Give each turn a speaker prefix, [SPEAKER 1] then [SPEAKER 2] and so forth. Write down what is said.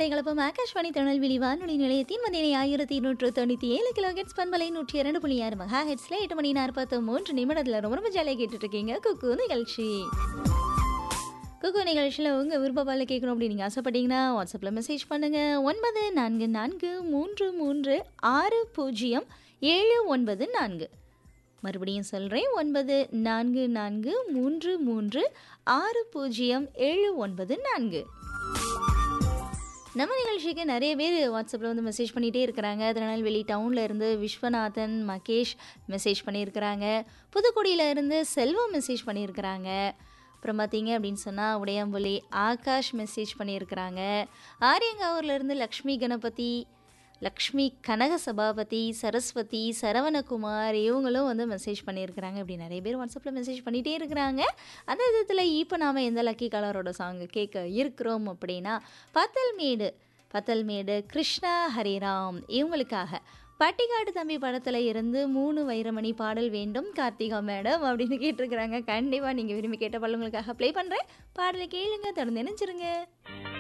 [SPEAKER 1] படைகளப்பம் ஆகாஷ்வாணி திருநெல்வேலி வானொலி நிலையத்தின் மதியை ஆயிரத்தி நூற்று தொண்ணூற்றி ஏழு கிலோ ஹெட்ஸ் பண்பலை நூற்றி இரண்டு புள்ளி ஆறு மெகா ஹெட்ஸில் எட்டு மணி நாற்பத்து மூன்று நிமிடத்தில் ரொம்ப ரொம்ப ஜாலியாக கேட்டுட்டு இருக்கீங்க குக்கு நிகழ்ச்சி குக்கு நிகழ்ச்சியில் உங்கள் விருப்பப்பால் கேட்கணும் அப்படின்னு நீங்கள் ஆசைப்பட்டீங்கன்னா வாட்ஸ்அப்பில் மெசேஜ் பண்ணுங்கள் ஒன்பது நான்கு நான்கு மூன்று மூன்று ஆறு பூஜ்ஜியம் ஏழு ஒன்பது நான்கு மறுபடியும் சொல்கிறேன் ஒன்பது நான்கு நான்கு மூன்று மூன்று ஆறு பூஜ்ஜியம் ஏழு ஒன்பது நான்கு நம்ம நிகழ்ச்சிக்கு நிறைய பேர் வாட்ஸ்அப்பில் வந்து மெசேஜ் பண்ணிகிட்டே இருக்கிறாங்க திருநெல்வேலி டவுனில் இருந்து விஸ்வநாதன் மகேஷ் மெசேஜ் பண்ணியிருக்கிறாங்க புதுக்குடியில இருந்து செல்வம் மெசேஜ் பண்ணியிருக்கிறாங்க அப்புறம் பார்த்தீங்க அப்படின்னு சொன்னால் உடையாம்புலி ஆகாஷ் மெசேஜ் பண்ணியிருக்கிறாங்க ஆரியங்காவூர்ல இருந்து லக்ஷ்மி கணபதி லக்ஷ்மி கனக சபாபதி சரஸ்வதி சரவணகுமார் இவங்களும் வந்து மெசேஜ் பண்ணியிருக்கிறாங்க இப்படி நிறைய பேர் வாட்ஸ்அப்பில் மெசேஜ் பண்ணிகிட்டே இருக்கிறாங்க அந்த விதத்தில் இப்போ நாம் எந்த லக்கி கலரோட சாங் கேட்க இருக்கிறோம் அப்படின்னா பத்தல்மேடு பத்தல்மேடு கிருஷ்ணா ஹரிராம் இவங்களுக்காக பட்டிக்காடு தம்பி படத்தில் இருந்து மூணு வைரமணி பாடல் வேண்டும் கார்த்திகா மேடம் அப்படின்னு கேட்டிருக்கிறாங்க கண்டிப்பாக நீங்கள் விரும்பி கேட்ட பல்லுங்களுக்காக ப்ளே பண்ணுறேன் பாடலை கேளுங்க தொடர்ந்து நினைச்சிருங்க